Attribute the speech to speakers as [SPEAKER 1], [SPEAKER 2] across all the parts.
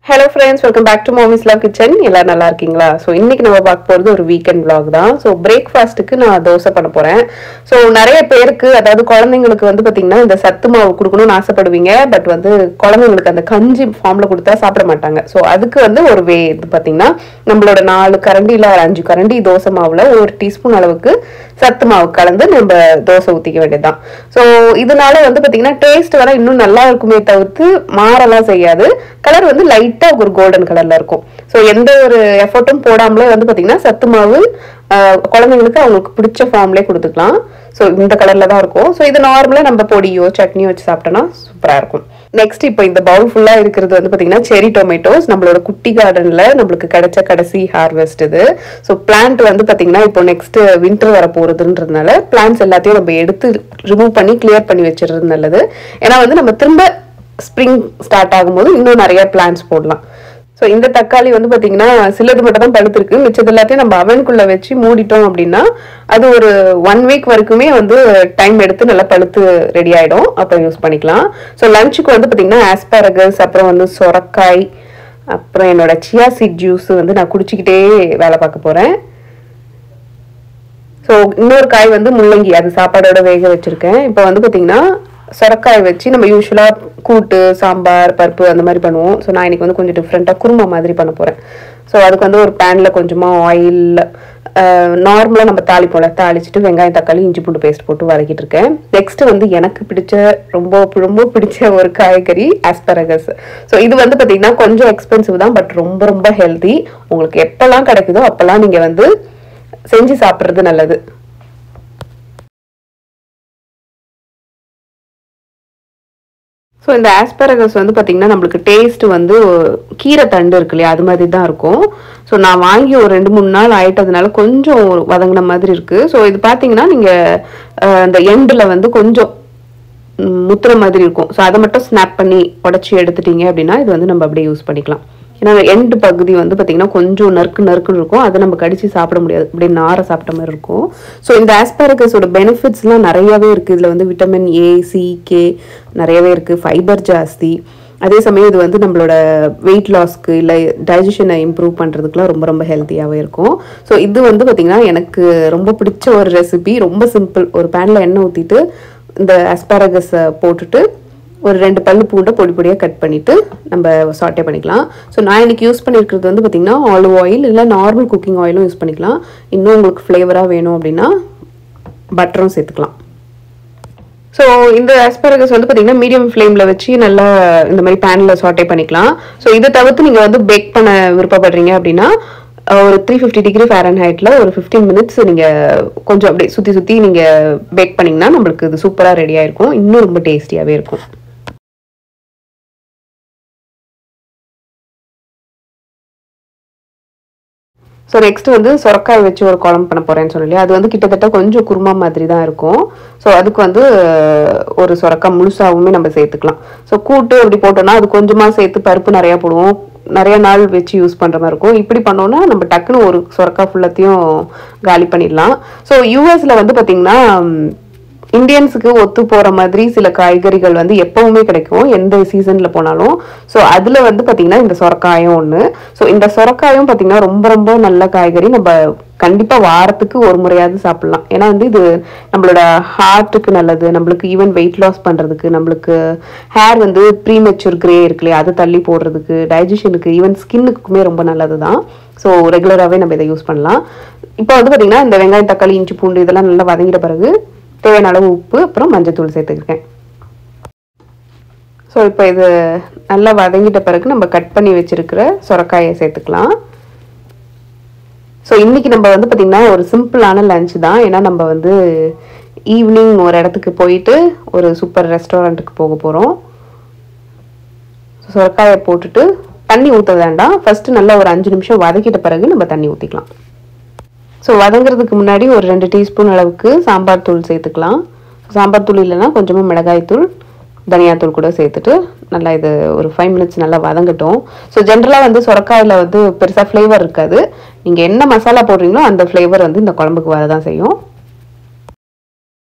[SPEAKER 1] hello friends welcome back to mommy's love kitchen எல்லாரும் நல்லா இருக்கீங்களா ஸோ இன்னைக்கு நம்ம பார்க்க போகிறது ஒரு வீக்கெண்ட் vlog தான் ஸோ பிரேக்ஃபாஸ்ட்டுக்கு நான் தோசை பண்ண போகிறேன் ஸோ நிறைய பேருக்கு அதாவது குழந்தைங்களுக்கு வந்து பார்த்தீங்கன்னா இந்த சத்து மாவு கொடுக்கணும்னு ஆசைப்படுவீங்க பட் வந்து குழந்தைங்களுக்கு அந்த கஞ்சி ஃபார்மில் கொடுத்தா சாப்பிட மாட்டாங்க ஸோ அதுக்கு வந்து ஒரு வே இது பார்த்தீங்கன்னா நம்மளோட நாலு கரண்டி இல்லை ஒரு அஞ்சு கரண்டி தோசை மாவில் ஒரு டீஸ்பூன் அளவுக்கு சத்து மாவு கலந்து நம்ம தோசை ஊற்றிக்க வேண்டியதுதான் ஸோ இதனால வந்து பார்த்தீங்கன்னா டேஸ்ட் வர இன்னும் நல்லா இருக்குமே தவிர்த்து மாறலாம் செய்யாது கலர் வந்து லைட்டாக ஒரு கோல்டன் கலர்ல இருக்கும் ஸோ எந்த ஒரு எஃபர்ட்டும் போடாமலே வந்து பார்த்தீங்கன்னா சத்து மாவு ஆஹ், குழந்தைங்களுக்கு அவங்களுக்கு பிடிச்ச ஃபார்ம்லேயே கொடுத்துக்கலாம் ஸோ இந்த கலர்ல தான் இருக்கும் ஸோ இது நார்மலாக நம்ம பொடியோ சட்னியோ வச்சு சாப்பிட்டோம்னா சூப்பராக இருக்கும் நெக்ஸ்ட் இப்போ இந்த பவுல் ஃபுல்லாக இருக்கிறது வந்து பார்த்தீங்கன்னா செரி டொமேட்டோஸ் நம்மளோட குட்டி கார்டனில் நம்மளுக்கு கிடைச்ச கடைசி ஹார்வெஸ்ட் இது ஸோ பிளான்ட் வந்து பார்த்தீங்கன்னா இப்போ நெக்ஸ்ட் வின்டர் வர போகிறதுன்றதுனால பிளான்ட்ஸ் எல்லாத்தையும் நம்ம எடுத்து ரிமூவ் பண்ணி கிளியர் பண்ணி வச்சிடுறது நல்லது ஏன்னா வந்து நம்ம திரும்ப ஸ்ப்ரிங் ஸ்டார்ட் ஆகும்போது இன்னும் நிறைய பிளான்ட்ஸ் போடலாம் ஸோ இந்த தக்காளி வந்து பார்த்தீங்கன்னா சிலது மட்டும் தான் பழுத்திருக்கு மிச்சது எல்லாத்தையும் நம்ம அவனுக்குள்ள வச்சு மூடிட்டோம் அப்படின்னா அது ஒரு ஒன் வீக் வரைக்குமே வந்து டைம் எடுத்து நல்லா பழுத்து ரெடி ஆயிடும் அப்போ யூஸ் பண்ணிக்கலாம் ஸோ லஞ்சுக்கு வந்து பார்த்தீங்கன்னா ஆஸ்பாரகஸ் அப்புறம் வந்து சொரக்காய் அப்புறம் என்னோட சியா சீட் ஜூஸ் வந்து நான் குடிச்சிக்கிட்டே வேலை பார்க்க போகிறேன் ஸோ இன்னொரு காய் வந்து முள்ளங்கி அது சாப்பாடோட வேக வச்சிருக்கேன் இப்போ வந்து பார்த்தீங்கன்னா சொரக்காய் வச்சு நம்ம யூஸ்வலாக கூட்டு சாம்பார் பருப்பு அந்த மாதிரி பண்ணுவோம் ஸோ நான் இன்னைக்கு வந்து கொஞ்சம் டிஃப்ரெண்ட்டாக குருமா மாதிரி பண்ண போகிறேன் ஸோ அதுக்கு வந்து ஒரு பேனில் கொஞ்சமாக ஆயில் நார்மலாக நம்ம தாளிப்போம்ல தாளிச்சிட்டு வெங்காயம் தக்காளி இஞ்சி பூண்டு பேஸ்ட் போட்டு வதக்கிட்டு இருக்கேன் நெக்ஸ்ட் வந்து எனக்கு பிடிச்ச ரொம்ப ரொம்ப பிடிச்ச ஒரு காய்கறி ஆஸ்பரகஸ் ஸோ இது வந்து பார்த்தீங்கன்னா கொஞ்சம் எக்ஸ்பென்சிவ் தான் பட் ரொம்ப ரொம்ப ஹெல்தி உங்களுக்கு எப்போல்லாம் கிடைக்குதோ அப்போல்லாம் நீங்கள் வந்து செஞ்சு சாப்பிட்றது நல்லது ஸோ இந்த ஆஸ்பரகஸ் வந்து பார்த்தீங்கன்னா நம்மளுக்கு டேஸ்ட் வந்து கீரை தண்டு இருக்கு இல்லையா அது மாதிரி தான் இருக்கும் ஸோ நான் வாங்கி ஒரு ரெண்டு மூணு நாள் ஆயிட்டதுனால கொஞ்சம் வதங்கின மாதிரி இருக்கு ஸோ இது பார்த்தீங்கன்னா நீங்கள் அந்த எண்டில் வந்து கொஞ்சம் ம், முத்துற மாதிரி இருக்கும் ஸோ அதை மட்டும் ஸ்னாப் பண்ணி உடச்சி எடுத்துட்டீங்க அப்படின்னா இது வந்து நம்ம அப்படியே யூஸ் பண்ணிக்கலாம் ஏன்னா எண்டு பகுதி வந்து பார்த்தீங்கன்னா கொஞ்சம் நறுக்கு நறுக்குன்னு இருக்கும் அதை நம்ம கடிச்சு சாப்பிட முடியாது அப்படியே நாரை சாப்பிட்ட மாதிரி இருக்கும் ஸோ இந்த ஆஸ்பாரகஸோட பெனிஃபிட்ஸ்லாம் நிறையவே இருக்குது இதில் வந்து விட்டமின் ஏ சி கே நிறையவே இருக்குது ஃபைபர் ஜாஸ்தி அதே சமயம் இது வந்து நம்மளோட வெயிட் லாஸ்க்கு இல்லை டைஜஷனை இம்ப்ரூவ் பண்ணுறதுக்குலாம் ரொம்ப ரொம்ப ஹெல்த்தியாகவே இருக்கும் ஸோ இது வந்து பார்த்திங்கன்னா எனக்கு ரொம்ப பிடிச்ச ஒரு ரெசிபி ரொம்ப சிம்பிள் ஒரு பேனில் எண்ணெய் ஊற்றிட்டு இந்த அஸ்பாரகஸை போட்டுட்டு ஒரு ரெண்டு பல்லு பூண்டை பொடி பொடியாக கட் பண்ணிவிட்டு நம்ம சாட்டே பண்ணிக்கலாம் ஸோ நான் இன்னைக்கு யூஸ் பண்ணியிருக்கிறது வந்து பார்த்திங்கன்னா ஆலிவ் ஆயில் இல்லை நார்மல் குக்கிங் ஆயிலும் யூஸ் பண்ணிக்கலாம் இன்னும் உங்களுக்கு ஃப்ளேவராக வேணும் அப்படின்னா பட்டரும் சேர்த்துக்கலாம் ஸோ இந்த ஆஸ்பரகஸ் வந்து பார்த்தீங்கன்னா மீடியம் ஃப்ளேமில் வச்சு நல்லா இந்த மாதிரி பேனில் சாட்டே பண்ணிக்கலாம் ஸோ இதை தவிர்த்து நீங்கள் வந்து பேக் பண்ண விருப்பப்படுறீங்க அப்படின்னா அஹ், ஒரு த்ரீ ஃபிஃப்டி டிகிரி ஃபேரன் ஹைட்டில் ஒரு ஃபிஃப்டீன் மினிட்ஸ் நீங்கள் கொஞ்சம் அப்படியே சுற்றி சுற்றி நீங்கள் பேக் பண்ணிங்கன்னா நம்மளுக்கு இது சூப்பராக ரெடி ஆயிருக்கும் இன்னும் ரொம்ப டேஸ்டியாகவே இருக்கும் ஸோ நெக்ஸ்ட் வந்து சொரக்காய் வச்சு ஒரு குழம்பு பண்ண போறேன்னு சொல்லி அது வந்து கிட்டத்தட்ட கொஞ்சம் குருமா மாதிரி தான் இருக்கும் ஸோ அதுக்கு வந்து அஹ், ஒரு சொரக்காய் முழுசாவுமே நம்ம சேர்த்துக்கலாம் ஸோ கூட்டு அப்படி போட்டோம்னா அது கொஞ்சமாக சேர்த்து பருப்பு நிறையா போடுவோம் நிறைய நாள் வச்சு யூஸ் பண்ணுற மாதிரி இருக்கும் இப்படி பண்ணோம்னா நம்ம டக்குன்னு ஒரு சொரக்காய் ஃபுல்லத்தையும் காலி பண்ணிடலாம் ஸோ யூஎஸில் வந்து பார்த்தீங்கன்னா ம், இந்தியன்ஸுக்கு ஒத்து போற மாதிரி சில காய்கறிகள் வந்து எப்பவுமே கிடைக்கும் எந்த சீசன்ல போனாலும் ஸோ அதுல வந்து பாத்தீங்கன்னா இந்த சொரக்காயும் ஒண்ணு ஸோ இந்த சொரக்காயும் பாத்தீங்கன்னா ரொம்ப ரொம்ப நல்ல காய்கறி நம்ம கண்டிப்பா வாரத்துக்கு ஒரு முறையாவது சாப்பிடலாம் ஏன்னா வந்து இது நம்மளோட ஹார்ட்டுக்கு நல்லது நம்மளுக்கு ஈவன் வெயிட் லாஸ் பண்றதுக்கு நம்மளுக்கு ஹேர் வந்து ப்ரீமெச்சூர் கிரே இருக்கு இல்லையா அது தள்ளி போடுறதுக்கு டைஜஷனுக்கு ஈவன் ஸ்கின்னுக்குமே ரொம்ப நல்லது தான் ஸோ ரெகுலராகவே நம்ம இதை யூஸ் பண்ணலாம் இப்போ வந்து பாத்தீங்கன்னா இந்த வெங்காயம் தக்காளி இஞ்சி பூண்டு இதெல்லாம் நல்லா வதங்கிட்ட பிறகு தேவையான அளவு உப்பு அப்புறம் மஞ்சத்தூள் சேர்த்துக்கிறேன் ஸோ இப்போ இது நல்லா வதங்கிட்ட பிறகு நம்ம கட் பண்ணி வச்சிருக்கிற சொரக்காயை சேர்த்துக்கலாம் ஸோ இன்னைக்கு நம்ம வந்து பார்த்திங்கன்னா ஒரு சிம்பிளான லஞ்ச் தான் ஏன்னா நம்ம வந்து ஈவினிங் ஒரு இடத்துக்கு போயிட்டு ஒரு சூப்பர் ரெஸ்டாரண்ட்டுக்கு போக போகிறோம் சொரக்காயை போட்டுட்டு தண்ணி ஊற்ற வேண்டாம் ஃபஸ்ட்டு நல்லா ஒரு அஞ்சு நிமிஷம் வதக்கிட்ட பிறகு நம்ம தண்ணி ஊற்றிக்கலாம் ஸோ வதங்குறதுக்கு முன்னாடி ஒரு ரெண்டு டீஸ்பூன் அளவுக்கு சாம்பார் தூள் சேர்த்துக்கலாம் சாம்பார் தூள் இல்லைன்னா கொஞ்சமாக மிளகாய் தூள் தனியாத்தூள் கூட சேர்த்துட்டு நல்லா இது ஒரு ஃபைவ் மினிட்ஸ் நல்லா வதங்கட்டும் ஸோ ஜென்ரலாக வந்து சொரக்காயில் வந்து பெருசாக ஃப்ளேவர் இருக்காது நீங்கள் என்ன மசாலா போடுறீங்களோ அந்த ஃப்ளேவர் வந்து இந்த குழம்புக்கு வரதான் செய்யும்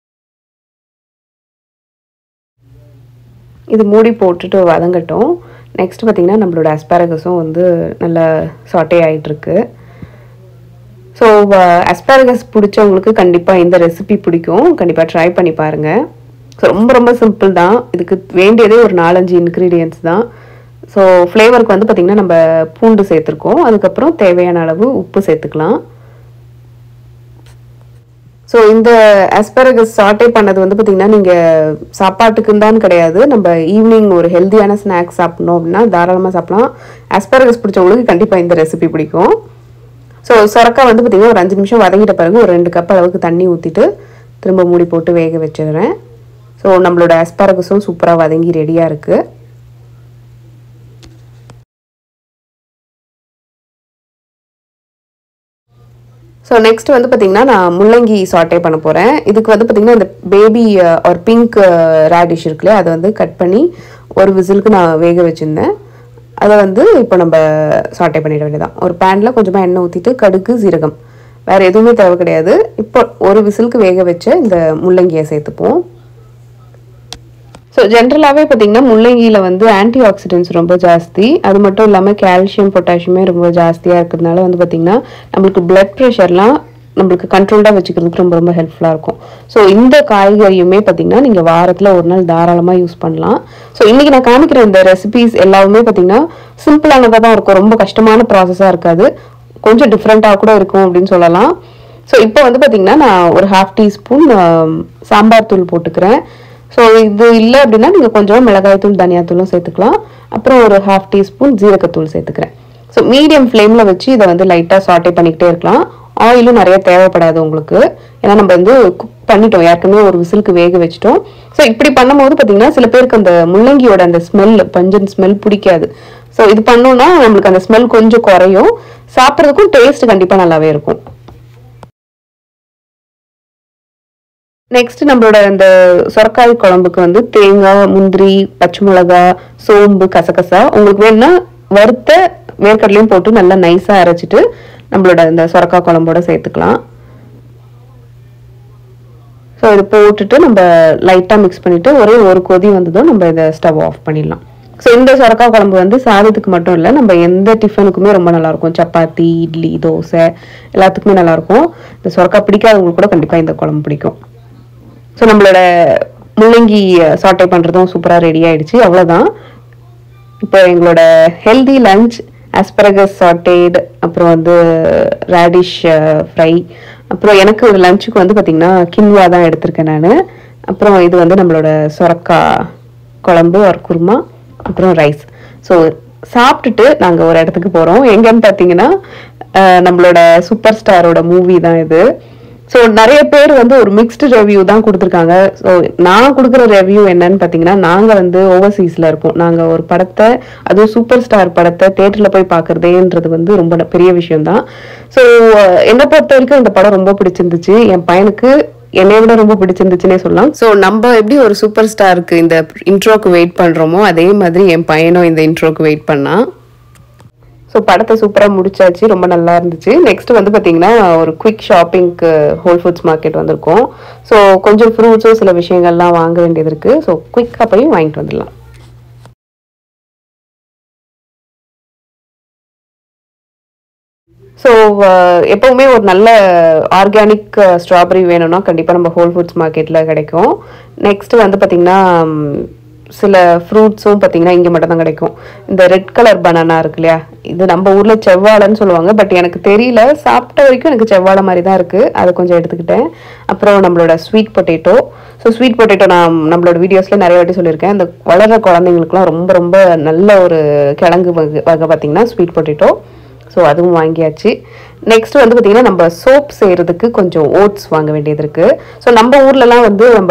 [SPEAKER 1] இது மூடி போட்டுட்டு வதங்கட்டும் நெக்ஸ்ட் பார்த்திங்கன்னா நம்மளோட அஸ்பாரகஸும் வந்து நல்லா சாட்டே ஆகிட்டுருக்கு ஸோ அஸ்பாரகஸ் பிடிச்சவங்களுக்கு கண்டிப்பாக இந்த ரெசிபி பிடிக்கும் கண்டிப்பாக ட்ரை பண்ணி பாருங்கள் ஸோ ரொம்ப ரொம்ப சிம்பிள் தான் இதுக்கு வேண்டியதே ஒரு நாலஞ்சு இன்க்ரீடியன்ஸ் தான் ஸோ ஃப்ளேவருக்கு வந்து பார்த்திங்கன்னா நம்ம பூண்டு சேர்த்துருக்கோம் அதுக்கப்புறம் தேவையான அளவு உப்பு சேர்த்துக்கலாம் ஸோ இந்த அஸ்பரகஸ் சாட்டே பண்ணது வந்து பார்த்திங்கன்னா நீங்கள் சாப்பாட்டுக்குன்னு தான் கிடையாது நம்ம ஈவினிங் ஒரு ஹெல்த்தியான ஸ்நாக்ஸ் சாப்பிட்ணும் அப்படின்னா தாராளமாக சாப்பிடலாம் அஸ்பரகஸ் பிடிச்சவங்களுக்கு கண்டிப்பாக இந்த ரெசிபி பிடிக்கும் ஸோ சொரக்காய் வந்து பார்த்திங்கன்னா ஒரு அஞ்சு நிமிஷம் வதங்கிட்ட பிறகு ஒரு ரெண்டு கப் அளவுக்கு தண்ணி ஊற்றிட்டு திரும்ப மூடி போட்டு வேக வச்சிடுறேன் ஸோ நம்மளோட அஸ்பாரகஸும் சூப்பராக வதங்கி ரெடியாக இருக்குது ஸோ நெக்ஸ்ட் வந்து பார்த்திங்கன்னா நான் முள்ளங்கி சாட்டே பண்ண போகிறேன் இதுக்கு வந்து பார்த்திங்கன்னா இந்த பேபி ஒரு பிங்க் ரேடிஷ் இருக்குல்லையா அதை வந்து கட் பண்ணி ஒரு விசிலுக்கு நான் வேக வச்சுருந்தேன் அதை வந்து இப்போ நம்ம சாட்டே பண்ணிட வேண்டியதான் ஒரு பேனில் கொஞ்சமாக எண்ணெய் ஊற்றிட்டு கடுகு சீரகம் வேறு எதுவுமே தேவை கிடையாது இப்போ ஒரு விசிலுக்கு வேக வச்ச இந்த முள்ளங்கியை சேர்த்துப்போம் ஸோ ஜென்ரலாகவே பார்த்தீங்கன்னா முள்ளங்கியில் வந்து ஆன்டி ஆக்சிடென்ட்ஸ் ரொம்ப ஜாஸ்தி அது மட்டும் இல்லாமல் கால்சியம் பொட்டாசியமே ரொம்ப ஜாஸ்தியாக இருக்கிறதுனால வந்து பார்த்திங்கன்னா நம்மளுக்கு பிளட் ப்ரெஷர்லாம் நம்மளுக்கு கண்ட்ரோல்டாக வச்சுக்கிறதுக்கு ரொம்ப ரொம்ப ஹெல்ப்ஃபுல்லாக இருக்கும் ஸோ இந்த காய்கறியுமே பார்த்தீங்கன்னா நீங்கள் வாரத்தில் ஒரு நாள் தாராளமாக யூஸ் பண்ணலாம் ஸோ இன்றைக்கி நான் காமிக்கிற இந்த ரெசிபிஸ் எல்லாமே பார்த்தீங்கன்னா சிம்பிளானதாக தான் இருக்கும் ரொம்ப கஷ்டமான ப்ராசஸாக இருக்காது கொஞ்சம் டிஃப்ரெண்ட்டாக கூட இருக்கும் அப்படின்னு சொல்லலாம் ஸோ இப்போ வந்து பார்த்தீங்கன்னா நான் ஒரு ஹாஃப் டீஸ்பூன் சாம்பார் தூள் போட்டுக்கிறேன் ஸோ இது இல்லை அப்படின்னா நீங்கள் கொஞ்சம் மிளகாய்த்தூள் தனியாத்தூளும் சேர்த்துக்கலாம் அப்புறம் ஒரு ஹாஃப் டீஸ்பூன் ஜீரகத்தூள் சேர்த்துக்கிறேன் ஸோ மீடியம் ஃப்ளேமில் வச்சு இதை வந்து லைட்டாக சாட்டே பண்ணிக்கிட்டே இருக்கலாம் ஆயிலும் நிறைய தேவைப்படாது உங்களுக்கு ஏன்னா நம்ம வந்து குக் பண்ணிட்டோம் ஏற்கனவே ஒரு விசிலுக்கு வேக வச்சிட்டோம் ஸோ இப்படி பண்ணும்போது பார்த்தீங்கன்னா சில பேருக்கு அந்த முள்ளங்கியோட அந்த ஸ்மெல் பஞ்சன் ஸ்மெல் பிடிக்காது ஸோ இது பண்ணோம்னா நம்மளுக்கு அந்த ஸ்மெல் கொஞ்சம் குறையும் சாப்பிட்றதுக்கும் டேஸ்ட் கண்டிப்பாக நல்லாவே இருக்கும் நெக்ஸ்ட் நம்மளோட இந்த சொரக்காய் குழம்புக்கு வந்து தேங்காய் முந்திரி பச்சை மிளகா சோம்பு கசகசா உங்களுக்கு வேணும்னா வறுத்த வேர்க்கடலையும் போட்டு நல்லா நைஸாக அரைச்சிட்டு நம்மளோட இந்த சொரக்காய் குழம்போட சேர்த்துக்கலாம் ஸோ இது போட்டுட்டு நம்ம லைட்டாக மிக்ஸ் பண்ணிவிட்டு ஒரே ஒரு கொதி வந்ததும் நம்ம இதை ஸ்டவ் ஆஃப் பண்ணிடலாம் ஸோ இந்த சொரக்காய் குழம்பு வந்து சாதத்துக்கு மட்டும் இல்லை நம்ம எந்த டிஃபனுக்குமே ரொம்ப நல்லாயிருக்கும் சப்பாத்தி இட்லி தோசை எல்லாத்துக்குமே நல்லாயிருக்கும் இந்த சொரக்காய் பிடிக்காதவங்களுக்கு கூட கண்டிப்பாக இந்த குழம்பு பிடிக்கும் ஸோ நம்மளோட முள்ளங்கி சாட்டை பண்ணுறதும் சூப்பராக ரெடி ஆயிடுச்சு அவ்வளோதான் இப்போ எங்களோட ஹெல்தி லஞ்ச் ஆஸ்பரகஸ் சாட்டேட் அப்புறம் வந்து ரேடிஷ் ஃப்ரை அப்புறம் எனக்கு ஒரு லஞ்சுக்கு வந்து பார்த்திங்கன்னா கின்வா தான் எடுத்திருக்கேன் நான் அப்புறம் இது வந்து நம்மளோட சொரக்கா குழம்பு ஒரு குருமா அப்புறம் ரைஸ் ஸோ சாப்பிட்டுட்டு நாங்கள் ஒரு இடத்துக்கு போகிறோம் எங்கன்னு பார்த்தீங்கன்னா அஹ், நம்மளோட சூப்பர் ஸ்டாரோட மூவி தான் இது ஸோ நிறைய பேர் வந்து ஒரு மிக்ஸ்டு ரிவ்யூ தான் கொடுத்துருக்காங்க ஸோ நான் கொடுக்குற ரிவ்யூ என்னன்னு பார்த்தீங்கன்னா நாங்கள் வந்து ஓவர்சீஸில் இருக்கோம் நாங்கள் ஒரு படத்தை அதுவும் சூப்பர் ஸ்டார் படத்தை தேட்டரில் போய் பார்க்குறதேன்றது வந்து ரொம்ப ந- பெரிய விஷயம்தான் ஸோ என்னை பொறுத்த வரைக்கும் இந்த படம் ரொம்ப பிடிச்சிருந்துச்சு என் பையனுக்கு என்னை விட ரொம்ப பிடிச்சிருந்துச்சுன்னே சொல்லலாம் ஸோ நம்ம எப்படி ஒரு சூப்பர் ஸ்டாருக்கு இந்த இன்ட்ரோக்கு வெயிட் பண்ணுறோமோ அதே மாதிரி என் பையனும் இந்த இன்ட்ரோக்கு வெயிட் பண்ணான் ஸோ படத்தை சூப்பராக முடிச்சாச்சு ரொம்ப நல்லா இருந்துச்சு நெக்ஸ்ட் வந்து பார்த்தீங்கன்னா ஒரு குவிக் ஷாப்பிங்க்கு ஹோல் ஃபுட்ஸ் மார்க்கெட் வந்திருக்கோம் ஸோ கொஞ்சம் ஃப்ரூட்ஸும் சில விஷயங்கள்லாம் வாங்க வேண்டியது இருக்குது ஸோ குயிக்காக போய் வாங்கிட்டு வந்துடலாம் ஸோ எப்பவுமே ஒரு நல்ல ஆர்கானிக் ஸ்ட்ராபெரி வேணும்னா கண்டிப்பாக நம்ம ஹோல் ஃபுட்ஸ் மார்க்கெட்டில் கிடைக்கும் நெக்ஸ்ட் வந்து பார்த்திங்கன்னா ம், சில ஃப்ரூட்ஸும் பார்த்தீங்கன்னா இங்கே மட்டும் தான் கிடைக்கும் இந்த ரெட் கலர் பனானா இருக்கு இல்லையா இது நம்ம ஊரில் செவ்வாழைன்னு சொல்லுவாங்க பட் எனக்கு தெரியல சாப்பிட்ட வரைக்கும் எனக்கு செவ்வாழை மாதிரி தான் இருக்குது அதை கொஞ்சம் எடுத்துக்கிட்டேன் அப்புறம் நம்மளோட sweet potato so sweet potato நான் நம்மளோட வீடியோஸில் நிறைய வாட்டி சொல்லியிருக்கேன் இந்த வளர்கிற குழந்தைங்களுக்குலாம் ரொம்ப ரொம்ப நல்ல ஒரு கிழங்கு வகை வகை பார்த்தீங்கன்னா ஸ்வீட் பொட்டேட்டோ ஸோ அதுவும் வாங்கியாச்சு நெக்ஸ்ட் வந்து பார்த்திங்கன்னா நம்ம சோப் செய்கிறதுக்கு கொஞ்சம் ஓட்ஸ் வாங்க வேண்டியது இருக்குது ஸோ நம்ம ஊர்லலாம் வந்து நம்ம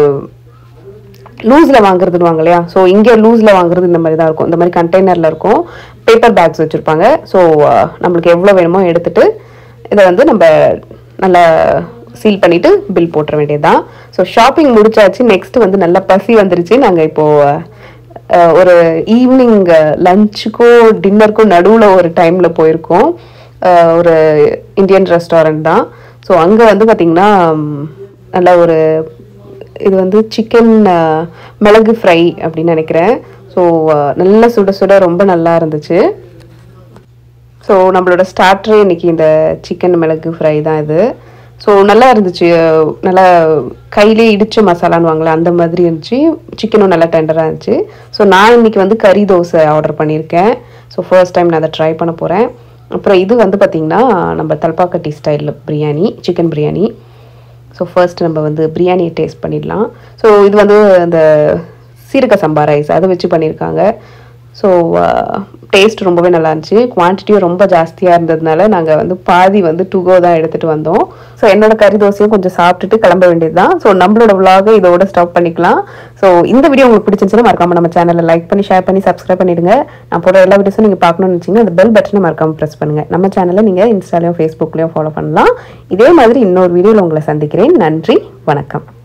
[SPEAKER 1] லூஸில் வாங்குறதுன்னு இல்லையா ஸோ இங்கே லூஸில் வாங்குறது இந்த மாதிரி தான் இருக்கும் இந்த மாதிரி கண்டெய்னரில் இருக்கும் பேப்பர் பேக்ஸ் வச்சுருப்பாங்க ஸோ நம்மளுக்கு எவ்வளோ வேணுமோ எடுத்துட்டு இதை வந்து நம்ம நல்லா சீல் பண்ணிவிட்டு பில் போட்டுற வேண்டியது தான் ஸோ ஷாப்பிங் முடிச்சாச்சு நெக்ஸ்ட் வந்து நல்லா பசி வந்துருச்சு நாங்கள் இப்போது அஹ் ஒரு ஈவினிங் லஞ்சுக்கும் டின்னருக்கும் நடுவில் ஒரு டைமில் போயிருக்கோம் அஹ் ஒரு இந்தியன் ரெஸ்டாரண்ட் தான் ஸோ அங்கே வந்து பார்த்திங்கன்னா ம், நல்ல ஒரு இது வந்து சிக்கன் மிளகு ஃப்ரை அப்படின்னு நினைக்கிறேன் ஸோ ஸோ நல்லா சுட சுட ரொம்ப நல்லா இருந்துச்சு ஸோ நம்மளோட ஸ்டார்டரே இன்னைக்கு இந்த சிக்கன் மிளகு ஃப்ரை தான் இது ஸோ நல்லா இருந்துச்சு அஹ் நல்லா கையிலே இடிச்ச மசாலான்னு வாங்கல அந்த மாதிரி இருந்துச்சு சிக்கனும் நல்லா டெண்டராக இருந்துச்சு ஸோ நான் இன்னைக்கு வந்து கறி தோசை ஆர்டர் பண்ணியிருக்கேன் ஸோ ஃபர்ஸ்ட் டைம் நான் அதை ட்ரை பண்ண போகிறேன் அப்புறம் இது வந்து பார்த்திங்கன்னா நம்ம தல்பாக்கட்டி ஸ்டைலில் biryani chicken biryani so first நம்ம வந்து பிரியாணியை டேஸ்ட் பண்ணிடலாம் ஸோ இது வந்து இந்த சீரக சம்பா ரைஸ் அதை வச்சு பண்ணியிருக்காங்க ஸோ டேஸ்ட் ரொம்பவே நல்லா இருந்துச்சு குவான்டிட்டியும் ரொம்ப ஜாஸ்தியாக இருந்ததுனால நாங்கள் வந்து பாதி வந்து டுகோ தான் எடுத்துகிட்டு வந்தோம் ஸோ என்னோட கறி தோசையும் கொஞ்சம் சாப்பிட்டுட்டு கிளம்ப வேண்டியது தான் ஸோ நம்மளோட vlog இதோட ஸ்டாப் பண்ணிக்கலாம் ஸோ இந்த வீடியோ உங்களுக்கு பிடிச்சிருந்துச்சுன்னா மறக்காம நம்ம சேனலை லைக் பண்ணி ஷேர் பண்ணி சப்ஸ்கிரைப் பண்ணிடுங்க நான் போடுற எல்லா வீடியோஸும் நீங்கள் பார்க்கணும்னு நினச்சிங்கன்னா அந்த பெல் பட்டனை மறக்காம ப்ரெஸ் பண்ணுங்க நம்ம சேனலை நீங்கள் இன்ஸ்டாலையும் ஃபேஸ்புக்லையும் ஃபாலோ பண்ணலாம் இதே மாதிரி இன்னொரு வீடியோவில் உங்களை சந்திக்கிறேன் நன்றி வணக்கம்